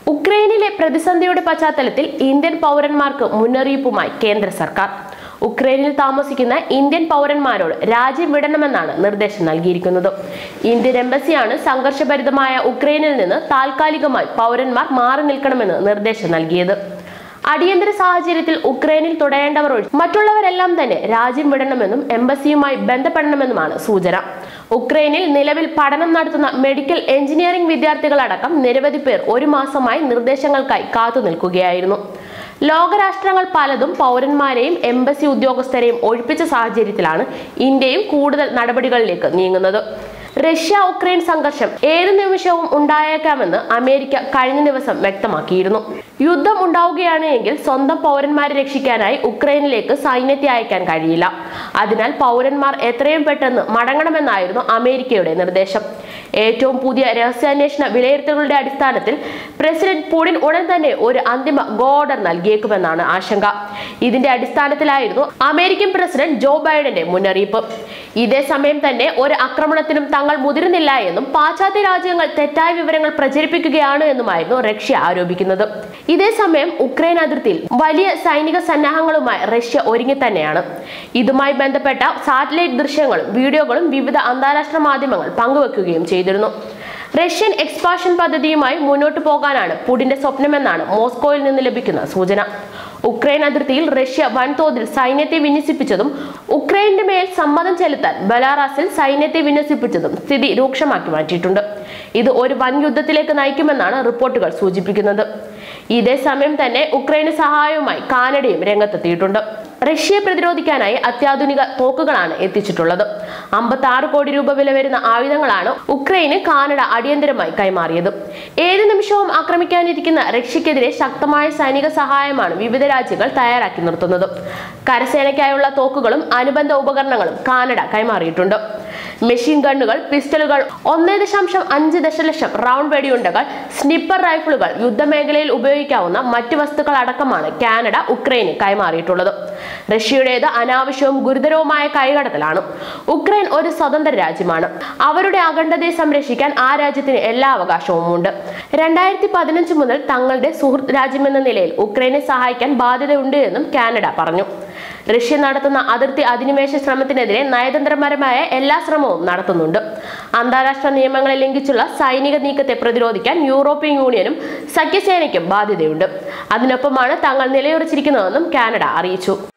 ഉക്രൈനിലെ പ്രതിസന്ധിയുടെ പശ്ചാത്തലത്തിൽ ഇന്ത്യൻ പൗരന്മാർക്ക് മുന്നറിയിപ്പുമായി കേന്ദ്ര സർക്കാർ ഉക്രൈനിൽ താമസിക്കുന്ന ഇന്ത്യൻ പൗരന്മാരോട് രാജ്യം വിടണമെന്നാണ് നിർദ്ദേശം നൽകിയിരിക്കുന്നത് ഇന്ത്യൻ എംബസിയാണ് സംഘർഷഭരിതമായ ഉക്രൈനിൽ നിന്ന് താൽക്കാലികമായി പൗരന്മാർ മാറി നിൽക്കണമെന്ന് നിർദ്ദേശം നൽകിയത് അടിയന്തര സാഹചര്യത്തിൽ ഉക്രൈനിൽ തുടരേണ്ടവർ ഒഴിച്ച് മറ്റുള്ളവരെല്ലാം തന്നെ രാജ്യം വിടണമെന്നും എംബസിയുമായി ബന്ധപ്പെടണമെന്നുമാണ് സൂചന ഉക്രൈനിൽ നിലവിൽ പഠനം നടത്തുന്ന മെഡിക്കൽ എഞ്ചിനീയറിംഗ് വിദ്യാർത്ഥികളടക്കം നിരവധി പേർ ഒരു മാസമായി നിർദ്ദേശങ്ങൾക്കായി കാത്തു നിൽക്കുകയായിരുന്നു ലോകരാഷ്ട്രങ്ങൾ പലതും പൗരന്മാരെയും എംബസി ഉദ്യോഗസ്ഥരെയും ഒഴിപ്പിച്ച സാഹചര്യത്തിലാണ് ഇന്ത്യയും കൂടുതൽ നടപടികളിലേക്ക് നീങ്ങുന്നത് റഷ്യ ഉക്രൈൻ സംഘർഷം ഏത് നിമിഷവും ഉണ്ടായേക്കാമെന്ന് അമേരിക്ക കഴിഞ്ഞ ദിവസം വ്യക്തമാക്കിയിരുന്നു യുദ്ധം ഉണ്ടാവുകയാണ് എങ്കിൽ സ്വന്തം പൗരന്മാരെ രക്ഷിക്കാനായി ഉക്രൈനിലേക്ക് സൈന്യത്തെ അയക്കാൻ കഴിയില്ല അതിനാൽ പൗരന്മാർ എത്രയും പെട്ടെന്ന് മടങ്ങണമെന്നായിരുന്നു അമേരിക്കയുടെ നിർദ്ദേശം ഏറ്റവും പുതിയ രഹസ്യാന്വേഷണ വിലയിരുത്തലുകളുടെ അടിസ്ഥാനത്തിൽ പ്രസിഡന്റ് പുടിൻ ഉടൻ തന്നെ ഒരു അന്തിമ ഗോ ഓർഡർ നൽകിയേക്കുമെന്നാണ് ആശങ്ക ഇതിന്റെ അടിസ്ഥാനത്തിലായിരുന്നു അമേരിക്കൻ പ്രസിഡന്റ് ജോ ബൈഡന്റെ മുന്നറിയിപ്പ് ഇതേ സമയം തന്നെ ഒരു ആക്രമണത്തിനും തങ്ങൾ മുതിരുന്നില്ല എന്നും പാശ്ചാത്യ രാജ്യങ്ങൾ തെറ്റായ വിവരങ്ങൾ പ്രചരിപ്പിക്കുകയാണ് എന്നുമായിരുന്നു റഷ്യ ആരോപിക്കുന്നത് ഇതേ സമയം ഉക്രൈൻ അതിർത്തിയിൽ വലിയ സൈനിക സന്നാഹങ്ങളുമായി റഷ്യ ഒരുങ്ങി തന്നെയാണ് ഇതുമായി ബന്ധപ്പെട്ട സാറ്റലൈറ്റ് ദൃശ്യങ്ങളും വീഡിയോകളും വിവിധ അന്താരാഷ്ട്ര മാധ്യമങ്ങൾ പങ്കുവെക്കുകയും ചെയ്തിരുന്നു റഷ്യൻ എക്സ്പാഷൻ പദ്ധതിയുമായി മുന്നോട്ട് പോകാനാണ് പുടിന്റെ സ്വപ്നമെന്നാണ് മോസ്കോയിൽ നിന്ന് ലഭിക്കുന്ന സൂചന ഉക്രൈൻ അതിർത്തിയിൽ റഷ്യ വൻതോതിൽ സൈന്യത്തെ വിന്യസിപ്പിച്ചതും ഉക്രൈന്റെ മേൽ സമ്മതം ചെലുത്താൻ ബലാറാസിൽ സൈന്യത്തെ വിന്യസിപ്പിച്ചതും സ്ഥിതി രൂക്ഷമാക്കി മാറ്റിയിട്ടുണ്ട് ഇത് ഒരു വൻ യുദ്ധത്തിലേക്ക് നയിക്കുമെന്നാണ് റിപ്പോർട്ടുകൾ സൂചിപ്പിക്കുന്നത് ഇതേ സമയം തന്നെ ഉക്രൈന് സഹായവുമായി കാനഡയും രംഗത്തെത്തിയിട്ടുണ്ട് റഷ്യയെ പ്രതിരോധിക്കാനായി അത്യാധുനിക തോക്കുകളാണ് എത്തിച്ചിട്ടുള്ളത് അമ്പത്തി ആറ് കോടി രൂപ വില വരുന്ന ആയുധങ്ങളാണ് ഉക്രൈന് കാനഡ അടിയന്തരമായി കൈമാറിയത് ഏത് നിമിഷവും ആക്രമിക്കാനിരിക്കുന്ന റഷ്യക്കെതിരെ ശക്തമായ സൈനിക സഹായമാണ് വിവിധ രാജ്യങ്ങൾ തയ്യാറാക്കി നിർത്തുന്നത് കരസേനയ്ക്കായുള്ള തോക്കുകളും അനുബന്ധ ഉപകരണങ്ങളും കാനഡ കൈമാറിയിട്ടുണ്ട് മെഷീൻ ഗണ്ണുകൾ പിസ്റ്റളുകൾ ഒന്നേ ദശാംശം അഞ്ച് ദശലക്ഷം റൗണ്ട് വെടിയുണ്ടകൾ സ്നിപ്പർ റൈഫിളുകൾ യുദ്ധമേഖലയിൽ ഉപയോഗിക്കാവുന്ന മറ്റ് വസ്തുക്കൾ അടക്കമാണ് കാനഡ ഉക്രൈന് കൈമാറിയിട്ടുള്ളത് റഷ്യയുടേത് അനാവശ്യവും ഗുരുതരവുമായ കൈകടത്തലാണ് ഉക്രൈൻ ഒരു സ്വതന്ത്ര രാജ്യമാണ് അവരുടെ അഖണ്ഡതയെ സംരക്ഷിക്കാൻ ആ രാജ്യത്തിന് എല്ലാ അവകാശവും ഉണ്ട് രണ്ടായിരത്തി പതിനഞ്ച് മുതൽ തങ്ങളുടെ സുഹൃത്ത് രാജ്യമെന്ന നിലയിൽ ഉക്രൈനെ സഹായിക്കാൻ ബാധ്യതയുണ്ട് എന്നും കാനഡ പറഞ്ഞു റഷ്യ നടത്തുന്ന അതിർത്തി അധിനിവേശ ശ്രമത്തിനെതിരെ നയതന്ത്രപരമായ എല്ലാ ശ്രമവും നടത്തുന്നുണ്ട് അന്താരാഷ്ട്ര നിയമങ്ങളെ ലംഘിച്ചുള്ള സൈനിക നീക്കത്തെ പ്രതിരോധിക്കാൻ യൂറോപ്യൻ യൂണിയനും സഖ്യസേനയ്ക്കും ബാധ്യതയുണ്ട് അതിനൊപ്പമാണ് തങ്ങൾ നിലയുറച്ചിരിക്കുന്നതെന്നും കാനഡ അറിയിച്ചു